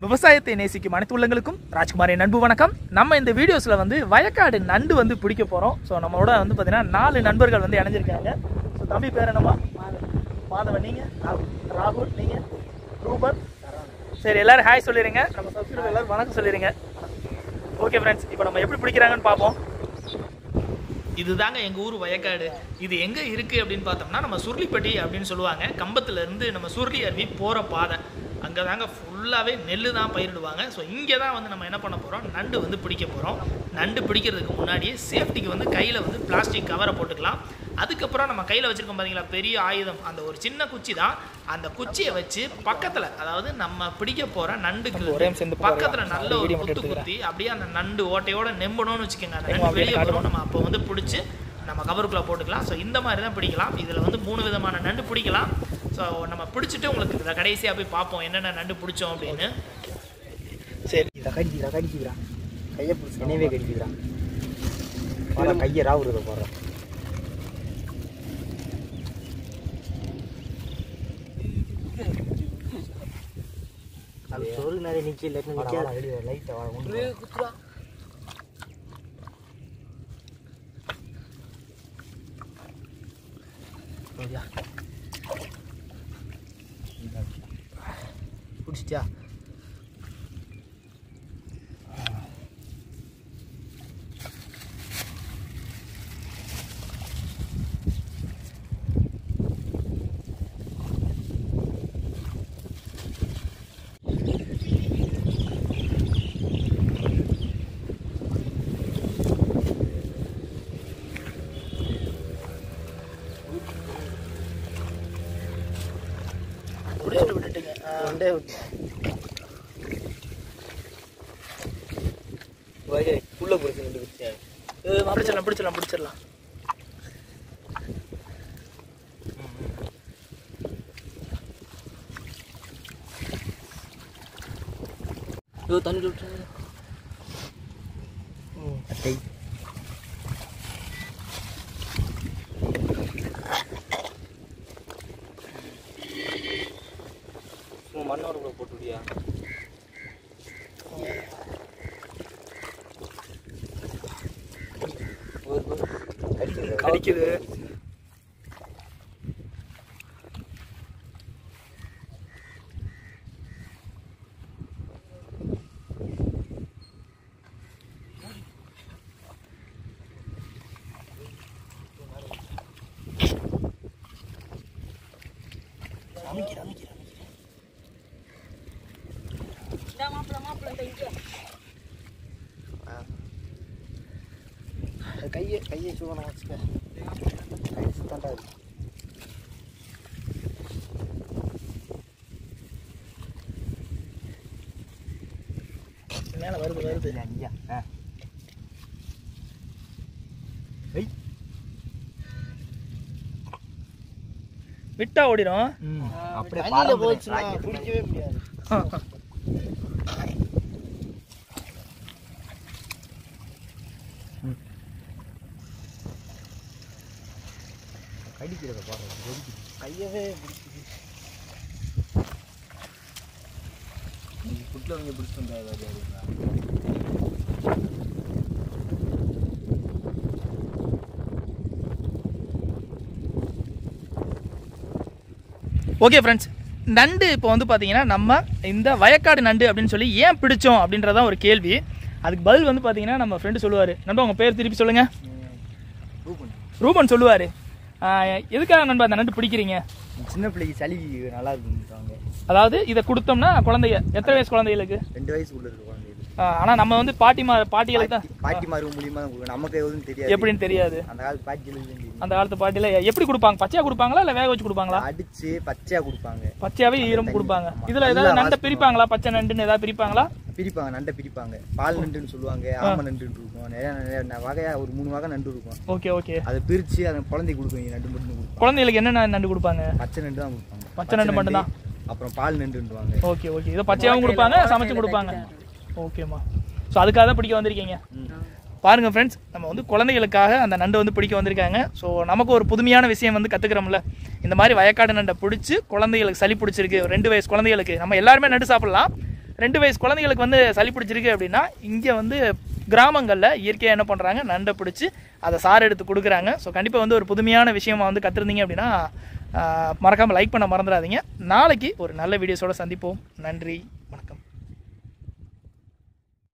விவசாயத்தை நேசிக்கும் அனைத்து உள்ளங்களுக்கும் ராஜ்குமாரின் நண்பு வணக்கம் நம்ம இந்த வீடியோஸில் வந்து வயக்காடு நண்டு வந்து பிடிக்க போகிறோம் ஸோ நம்மளோட வந்து பார்த்தீங்கன்னா நாலு நண்பர்கள் வந்து இணைஞ்சிருக்காங்க ஸோ தம்பி பேர் என்னம்மா மாதவன் நீங்கள் ராகுல் நீங்கள் ரூபன் சரி எல்லாரும் ஹாய் சொல்லிடுங்க நம்ம சப்ஸ்கிரைபர் எல்லாரும் வணக்கம் சொல்லிடுங்க ஓகே ஃப்ரெண்ட்ஸ் இப்போ நம்ம எப்படி பிடிக்கிறாங்கன்னு பார்ப்போம் இதுதாங்க எங்கள் ஊர் வயக்காடு இது எங்கே இருக்குது அப்படின்னு பார்த்தோம்னா நம்ம சுருளிப்பட்டி அப்படின்னு சொல்லுவாங்க கம்பத்துல இருந்து நம்ம சுருளி அருவி போகிற பாதை அங்கே தாங்க ஃபுல்லாகவே நெல் தான் பயிரிடுவாங்க ஸோ இங்கே தான் வந்து நம்ம என்ன பண்ண போகிறோம் நண்டு வந்து பிடிக்க போகிறோம் நண்டு பிடிக்கிறதுக்கு முன்னாடியே சேஃப்டிக்கு வந்து கையில் வந்து பிளாஸ்டிக் கவரை போட்டுக்கலாம் அதுக்கப்புறம் நம்ம கையில் வச்சுருக்கோம் பார்த்தீங்களா பெரிய ஆயுதம் அந்த ஒரு சின்ன குச்சி தான் அந்த குச்சியை வச்சு பக்கத்தில் அதாவது நம்ம பிடிக்க போகிற நண்டுக்கு பக்கத்தில் நல்ல ஒரு குத்து குத்தி அப்படியே அந்த நண்டு ஓட்டையோட நெம்பணும்னு வச்சுக்கோங்க அந்த நண்டு வெளியே வரும் நம்ம அப்போ வந்து பிடிச்சி நம்ம கவருக்குள்ளே போட்டுக்கலாம் ஸோ இந்த மாதிரி தான் பிடிக்கலாம் இதில் வந்து மூணு விதமான நண்டு பிடிக்கலாம் ஸோ நம்ம பிடிச்சிட்டு உங்களுக்கு இதில் கடைசியாக போய் பார்ப்போம் என்னென்ன நண்டு பிடிச்சோம் அப்படின்னு சரி இதை கடிக்கிறா கடிக்கிறா கையை பிடிச்சி என்னவே கடிக்கிறா பாரு கையை ராவுறத போடுறேன் அது சொல்லு நிறைய நிக்க இல்லாட்டி நிக்க லைட்டை வர ஒன்று பிடிச்சிட்டியா பிடிச்சிட்டு விட்டுட்டுங்க ஆ, ஒன்றே விட்டு வகை உள்ள பிடிச்சி ரெண்டு பிடிச்சா இது பிடிச்சிடலாம் பிடிச்சிடலாம் பிடிச்சிடலாம் ஐயோ தண்ணி விட்டு அட்டை சும்மா மண்ணோட கூட போட்டுவியா கடிக்குது கையை கையை சுகமாக வச்சுக்க கை சுத்தாண்டா இருக்கு மேலே வருது வருது ஐயா ஆ விட்டா ஓடிடும் அப்படியே தண்ணியில பாரம்பரியம். போச்சுன்னா ராக்கெட் பிடிக்கவே முடியாது கடிக்கிறத பாருங்க கையவே பிடிக்குது புட்டில் வந்து பிடிச்சிட்டு வந்தா ஏதாவது ஓகே ஃப்ரெண்ட்ஸ் நண்டு இப்போ வந்து பார்த்தீங்கன்னா நம்ம இந்த வயக்காடு நண்டு அப்படின்னு சொல்லி ஏன் பிடிச்சோம் அப்படின்றதான் ஒரு கேள்வி அதுக்கு பதில் வந்து பார்த்தீங்கன்னா நம்ம ஃப்ரெண்டு சொல்லுவார் நண்பா உங்கள் பேர் திருப்பி சொல்லுங்கள் ரூபன் சொல்லுவார் எதுக்காக நண்பா அந்த நண்டு பிடிக்கிறீங்க சின்ன பிள்ளைக்கு சளி நல்லா இருக்குன்றாங்க அதாவது இதை கொடுத்தோம்னா குழந்தைய எத்தனை வயசு குழந்தைகளுக்கு ரெண்டு வயசுக்குள்ள இருக்க குழந்தை இது. ஆனால் நம்ம வந்து பாட்டிமா பாட்டிகளுக்கு தான் பாட்டி- பாட்டிமார்கள் மூலியமா தான் கொடுக்கும் நமக்கு எதுவும் தெரியாது எப்படின்னு தெரியாது அந்த காலத்து பாட்டிகளுக்கு தெரியும். அந்த காலத்து பாட்டியில் எப்படி கொடுப்பாங்க பச்சையாக கொடுப்பாங்களா இல்லை வேக வச்சு கொடுப்பாங்களா அடிச்சு பச்சையா கொடுப்பாங்க பச்சையாவே ஈரம் கொடுப்பாங்க ஆமா. இதில் ஏதாவது நல்லா நண்டை வாசம் பிரிப்பாங்களா பச்சை நண்டுன்னு ஏதாவது பிரிப்பாங்களா பிரிப்பாங்க நண்டை பிரிப்பாங்க பால் நண்டுன்னு சொல்லுவாங்க ஆம நண்டுன்னு இருக்கும் நிறைய நிறைய ந- வகையா ஒரு மூணு வகை நண்டு இருக்கும் ஓகே ஓகே அதை பிரிச்சு அதை குழந்தைக்கு கொடுக்குவீங்க நண்டு மட்டும் கொடுப்பாங்க குழந்தைகளுக்கு என்னென்ன நண்டு கொடுப்பாங்க பச்சை நண்டு தான் கொடுப்பாங்க பச்சை நண்டு மட்டும்தான். அப்புறம் பால் நண்டுன்றுவாங்க ஓகே ஓகே இதை பச்சையாகவும் கொடுப்பாங்க சமைச்சு கொடுப்பாங்க ஓகேம்மா ஸோ அதுக்காக தான் பிடிக்க வந்திருக்கீங்க பாருங்க ஃப்ரெண்ட்ஸ் நம்ம வந்து குழந்தைகளுக்காக அந்த நண்டு வந்து பிடிக்க வந்திருக்காங்க ஸோ நமக்கு ஒரு புதுமையான விஷயம் வந்து கற்றுக்கிறோம்ல இந்த மாதிரி வயக்காடு நண்டை பிடிச்சி குழந்தைகளுக்கு சளி பிடிச்சிருக்கு ஒரு ரெண்டு வயசு குழந்தைகளுக்கு நம்ம எல்லாருமே நண்டு சாப்பிடலாம் ரெண்டு வயசு குழந்தைகளுக்கு வந்து சளி பிடிச்சிருக்கு அப்படின்னா இங்கே வந்து கிராமங்களில் இயற்கையாக என்ன பண்ணுறாங்க நண்டை பிடிச்சி அதை சாறு எடுத்து கொடுக்குறாங்க ஸோ கண்டிப்பாக வந்து ஒரு புதுமையான விஷயமா வந்து கற்றுருந்தீங்க அப்படின்னா மறக்காமல் லைக் பண்ண மறந்துடாதீங்க நாளைக்கு ஒரு நல்ல வீடியோஸோட சந்திப்போம் நன்றி